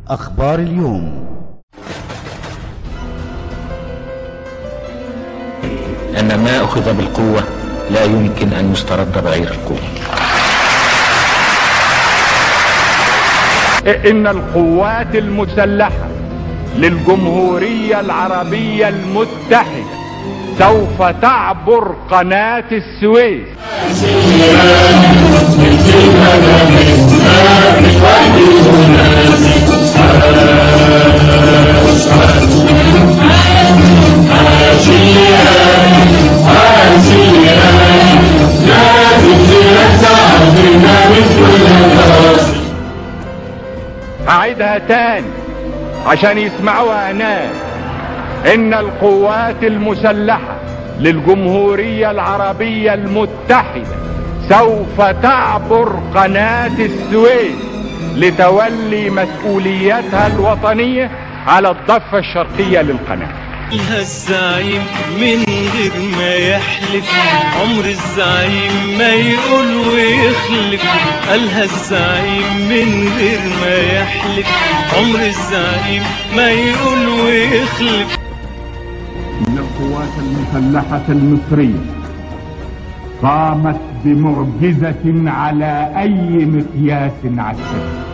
أخبار اليوم أن ما أخذ بالقوة لا يمكن أن يسترد بغير القوة إن القوات المسلحة للجمهورية العربية المتحدة سوف تعبر قناة السويس هعيدها تاني عشان يسمعوها هناك ان القوات المسلحة للجمهورية العربية المتحدة سوف تعبر قناة السويس لتولي مسؤولياتها الوطنية على الضفة الشرقية للقناة قالها الزعيم من غير ما يحلف عمر الزعيم ما يقول ويخلف قالها الزعيم من غير ما يحلف عمر الزعيم ما يقول ويخلف ان القوات المسلحة المصرية قامت بمعجزة على اي مقياس عسكري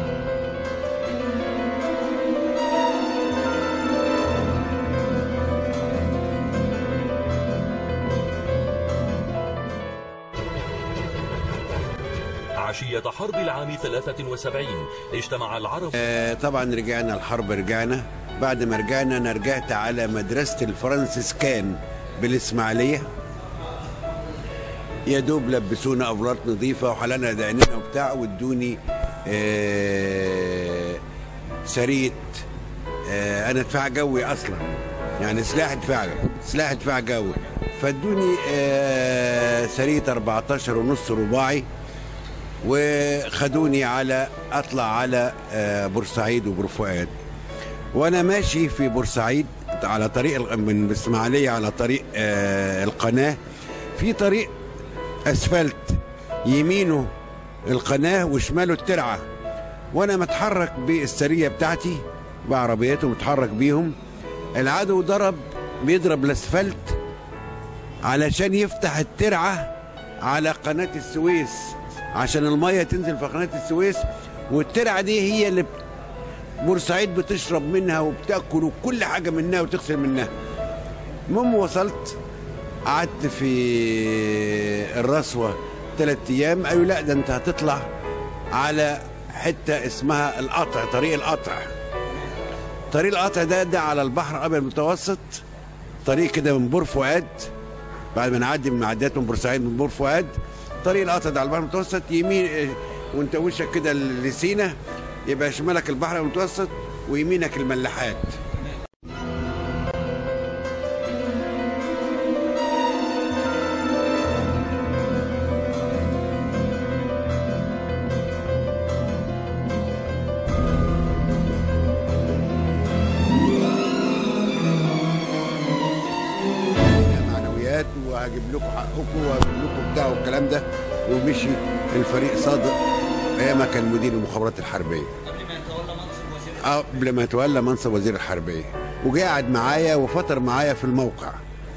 عشية حرب العام 73 اجتمع العرب آه، طبعا رجعنا الحرب رجعنا بعد ما رجعنا انا رجعت على مدرسة الفرنسيسكان بالاسماعيلية يا دوب لبسونا افراط نظيفة وحلقنا دقننا وبتاع وادوني آه، سرية آه، انا دفاع جوي اصلا يعني سلاح دفاع سلاح دفاع جوي فادوني آه، سرية 14 ونص رباعي وخدوني على اطلع على آه، بورسعيد وبور فؤاد وانا ماشي في بورسعيد على طريق الق- من الاسماعيليه على طريق آه، القناه في طريق اسفلت يمينه القناه وشماله الترعه وانا متحرك بالسريه بتاعتي بعربيته متحرك بيهم العدو ضرب بيضرب الاسفلت علشان يفتح الترعه على قناه السويس عشان الميه تنزل في قناه السويس والترعه دي هي اللي بت- بورسعيد بتشرب منها وبتاكل وكل حاجه منها وتغسل منها المهم وصلت قعدت في الرسوه ثلاث ايام قالوا لا ده انت هتطلع على حته اسمها القطع طريق القطع طريق القطع ده ده على البحر الابيض المتوسط طريق كده من بور فؤاد بعد ما نعدي من معدات من بورسعيد من بور فؤاد طريق القطع ده على البحر المتوسط يمين اه، وانت وشك كده لسينا يبقى شمالك البحر المتوسط ويمينك الملاحات معنويات وهجيب لكم حقكم وهجيب لكم بتاع والكلام ده ومشي الفريق صادق ايام كان مدير المخابرات الحربيه اه قبل ما يتولى منصب وزير الحربيه وقاعد معايا وفطر معايا في الموقع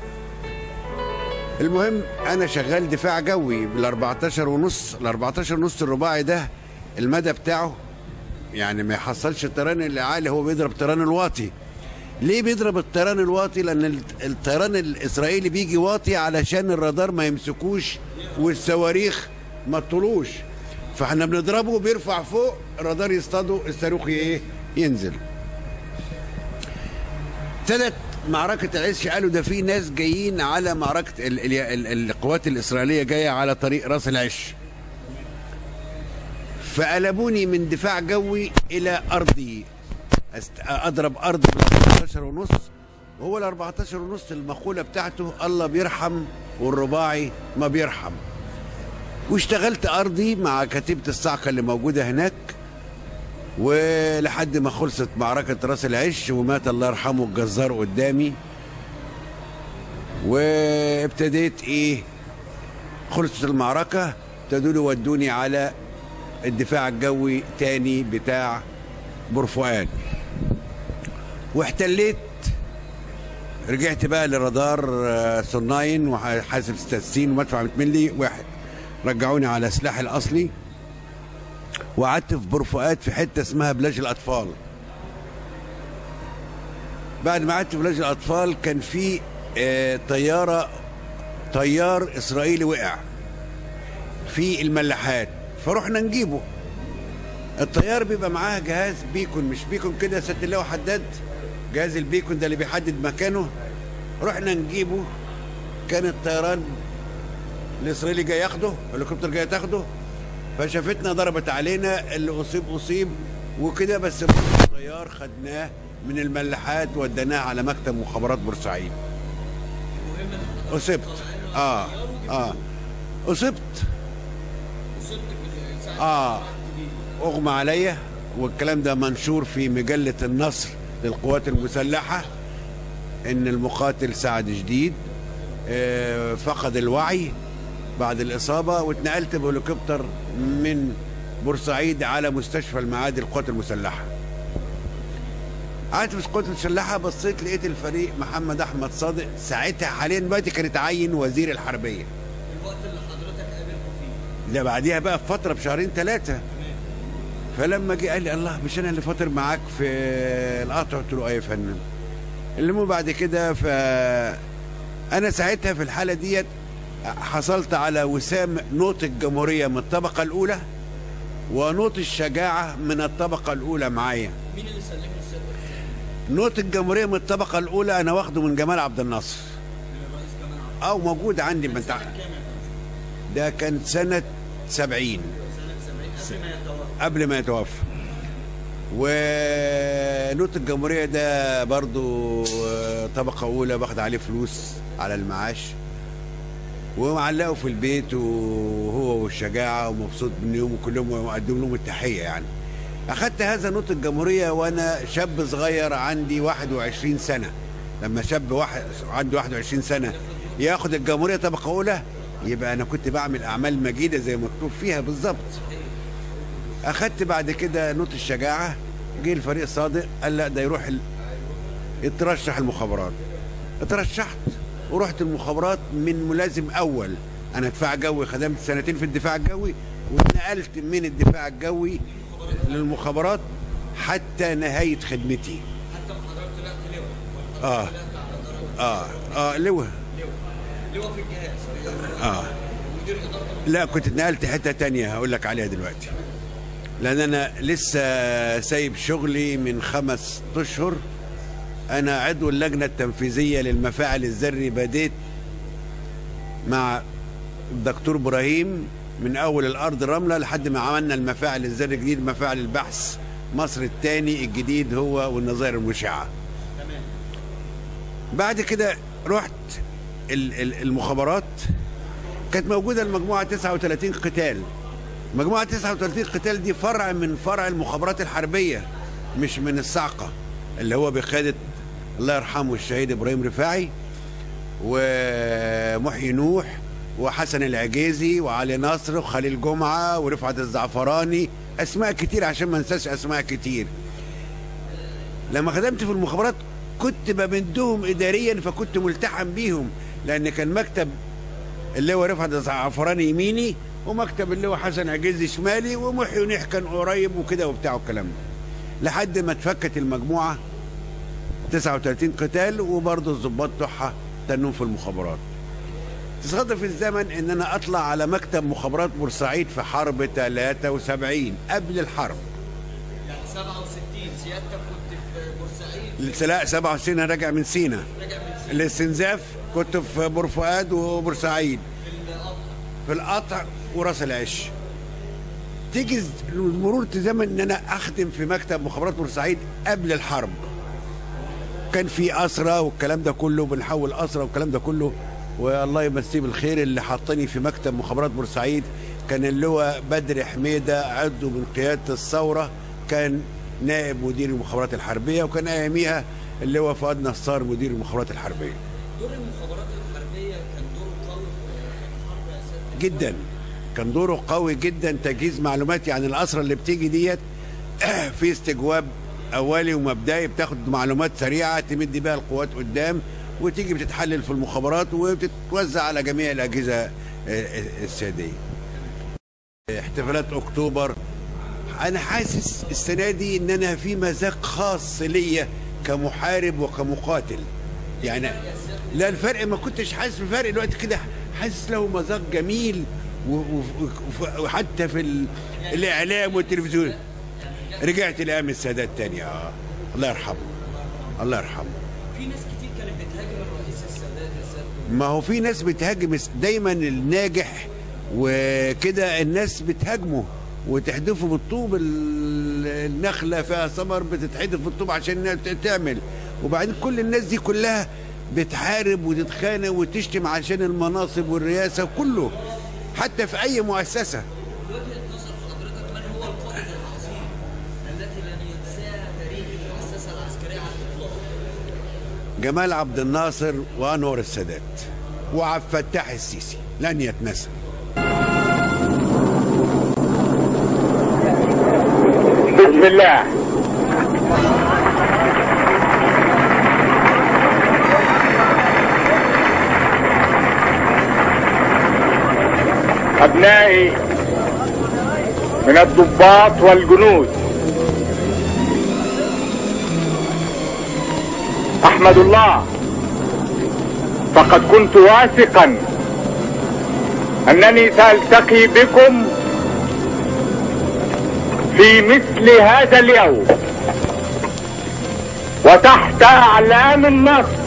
المهم انا شغال دفاع جوي بال 14 ونص ال 14 ونص الرباعي ده المدى بتاعه يعني ما يحصلش الطيران العالي هو بيضرب الطيران الواطي ليه بيضرب الطيران الواطي لان ال- الطيران الاسرائيلي بيجي واطي علشان الرادار ما يمسكوش والصواريخ ما تطولوش فاحنا بنضربه بيرفع فوق الرادار يصطاده الصاروخ ايه ينزل ابتدت معركة العش قالوا ده في ناس جايين على معركة ال ال ال القوات الإسرائيلية جاية على طريق راس العش فقلبوني من دفاع جوي إلى أرضي أست... اضرب ارض بال 14 ونص وهو ال 14 ونص المقوله بتاعته الله بيرحم والرباعي ما بيرحم واشتغلت ارضي مع كتيبه الصعقه اللي موجوده هناك ولحد ما خلصت معركه راس العش ومات الله يرحمه الجزار قدامي وابتديت ايه خلصت المعركه ابتدوا لي ودوني على الدفاع الجوي تاني بتاع بورفؤاد واحتليت رجعت بقى لرادار آه، صناين وحاسب 66 ومدفع 100 ملي واحد رجعوني على سلاحي الاصلي وقعدت في بورفؤاد في حته اسمها بلاج الاطفال بعد ما قعدت في بلاج الاطفال كان في آه، طياره طيار اسرائيلي وقع في الملاحات فرحنا نجيبه الطيار بيبقى معاه جهاز بيكون مش بيكون كده ست الله حداد جهاز البيكون ده اللي بيحدد مكانه رحنا نجيبه كان الطيران الاسرائيلي جاي ياخده الهليكوبتر جاي تاخده فشافتنا ضربت علينا اللي اصيب اصيب وكده بس الطيار خدناه من الملاحات وديناه على مكتب مخابرات بورسعيد اصبت اه اه اصبت اه اغمى عليا والكلام ده منشور في مجله النصر للقوات المسلحه ان المقاتل سعد جديد آه، فقد الوعي بعد الاصابه واتنقلت بهليكوبتر من بورسعيد على مستشفى المعادي للقوات المسلحه قعدت في القوات المسلحه بصيت لقيت الفريق محمد احمد صادق ساعتها حاليا دلوقتي كان اتعين وزير الحربيه الوقت اللي حضرتك قابلته فيه ده بعديها بقى بفتره بشهرين ثلاثه فلما جه قال لي الله مش انا اللي فاطر معاك في القطع قلت له ايه يا فندم المهم بعد كده ف انا ساعتها في الحاله ديت حصلت على وسام نوط الجمهوريه من الطبقه الاولى ونوط الشجاعه من الطبقه الاولى معايا مين اللي سلمه السر نوط الجمهوريه من الطبقه الاولى انا واخده من جمال عبد الناصر الرئيس جمال عبد او موجود عندي ما انت الناصر كام يا فندم؟ ده كان سنه 70 سنة 70 قبل ما يتوفى قبل ما يتوفى ونوت الجمهورية ده برضو آه، طبقة أولى باخد عليه فلوس على المعاش ومعلقه في البيت وهو والشجاعة ومبسوط منهم وكلهم ومقدم لهم التحية يعني أخدت هذا نوت الجمهورية وأنا شاب صغير عندي 21 سنة لما شاب واحد عنده 21 سنة ياخد الجمهورية طبقة أولى يبقى أنا كنت بعمل أعمال مجيدة زي ما مكتوب فيها بالظبط اخدت بعد كده نوت الشجاعه جه الفريق صادق قال لا ده يروح ال... يترشح المخابرات اترشحت ورحت المخابرات من ملازم اول انا دفاع جوي خدمت سنتين في الدفاع الجوي واتنقلت من الدفاع الجوي للمخابرات حتى نهايه خدمتي حتى ما حضرتك طلعت لواء اه اه اه لواء لواء في الجهاز في اه مدير اداره لا كنت اتنقلت حته تانية هقول لك عليها دلوقتي لان انا لسه سايب شغلي من خمس اشهر انا عضو اللجنه التنفيذيه للمفاعل الذري بديت مع الدكتور ابراهيم من اول الارض رمله لحد ما عملنا المفاعل الذري الجديد مفاعل البحث مصر الثاني الجديد هو والنظائر المشعه تمام بعد كده رحت ال- ال- المخابرات كانت موجوده المجموعه 39 قتال مجموعه 39 قتال دي فرع من فرع المخابرات الحربيه مش من الصعقه اللي هو بقياده الله يرحمه الشهيد ابراهيم رفاعي ومحيي نوح وحسن العجيزي وعلي نصر وخليل جمعه ورفعت الزعفراني اسماء كتير عشان ما انساش اسماء كتير لما خدمت في المخابرات كنت بمدهم اداريا فكنت ملتحم بيهم لان كان مكتب اللواء رفعت الزعفراني يميني ومكتب اللواء حسن عجيزي شمالي ومحيي نوح كان قريب وكده وبتاع والكلام ده لحد ما اتفكت المجموعه 39 قتال وبرضه الضباط بتوعها تنهم في المخابرات تصادف الزمن ان انا اطلع على مكتب مخابرات بورسعيد في حرب 73 قبل الحرب يعني 67 سيادتك كنت في بورسعيد لا 67 انا راجع من سينا راجع من سينا الاستنزاف كنت في بور فؤاد وبورسعيد في القطر في القطع وراس العش تيجي مرور زمن ان انا اخدم في مكتب مخابرات بورسعيد قبل الحرب كان في اسرى والكلام ده كله بنحول اسرى والكلام ده كله والله يمسيه بالخير اللي حطني في مكتب مخابرات بورسعيد كان اللواء بدر حميده عضو من قياده الثوره كان نائب مدير المخابرات الحربيه وكان اياميها اللواء فؤاد نصار مدير المخابرات الحربيه دور المخابرات الحربيه كان دوره قوي في الحرب يا سيادة جدا كان دوره قوي جدا تجهيز معلوماتي عن الاسرى اللي بتيجي ديت في استجواب اولي ومبدئي بتاخد معلومات سريعه تمد بيها القوات قدام وتيجي بتتحلل في المخابرات وبتتوزع على جميع الاجهزه آه، آه، السياديه. احتفالات اكتوبر انا حاسس السنه دي ان انا في مذاق خاص ليا كمحارب وكمقاتل يعني لا الفرق ما كنتش حاسس بفرق الوقت كده حاسس له مذاق جميل و- و- و- وحتى في ال- الاعلام والتلفزيون رجعت لايام السادات تاني اه الله يرحمه الله يرحمه في ناس كتير كانت بتهاجم الرئيس السادات يا سيادة ما هو في ناس بتهاجم الس- دايما الناجح وكده الناس بتهاجمه وتحدفه بالطوب ال- النخله فيها ثمر بتتحدف بالطوب عشان إنها ت- تعمل وبعدين كل الناس دي كلها بتحارب وتتخانق وتشتم عشان المناصب والرئاسه وكله حتى في اي مؤسسه وجهة نظر حضرتك من هو القائد العظيم التي لن ينساها تاريخ المؤسسة العسكرية على الإطلاق جمال عبد الناصر وانور السادات وعبد الفتاح السيسي لن يتنسى بسم الله أبنائي من الضباط والجنود أحمد الله فقد كنت واثقا أنني سألتقي بكم في مثل هذا اليوم وتحت اعلام النصر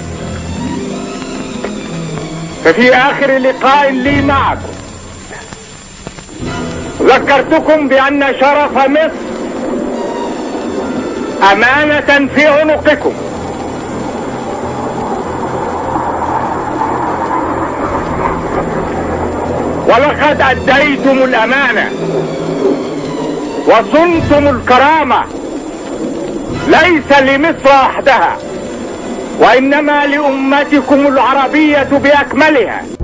ففي اخر لقاء لي معكم ذكرتكم بان شرف مصر امانه في عنقكم ولقد اديتم الامانه وصنتم الكرامة ليس لمصر وحدها وإنما لأمتكم العربية بأكملها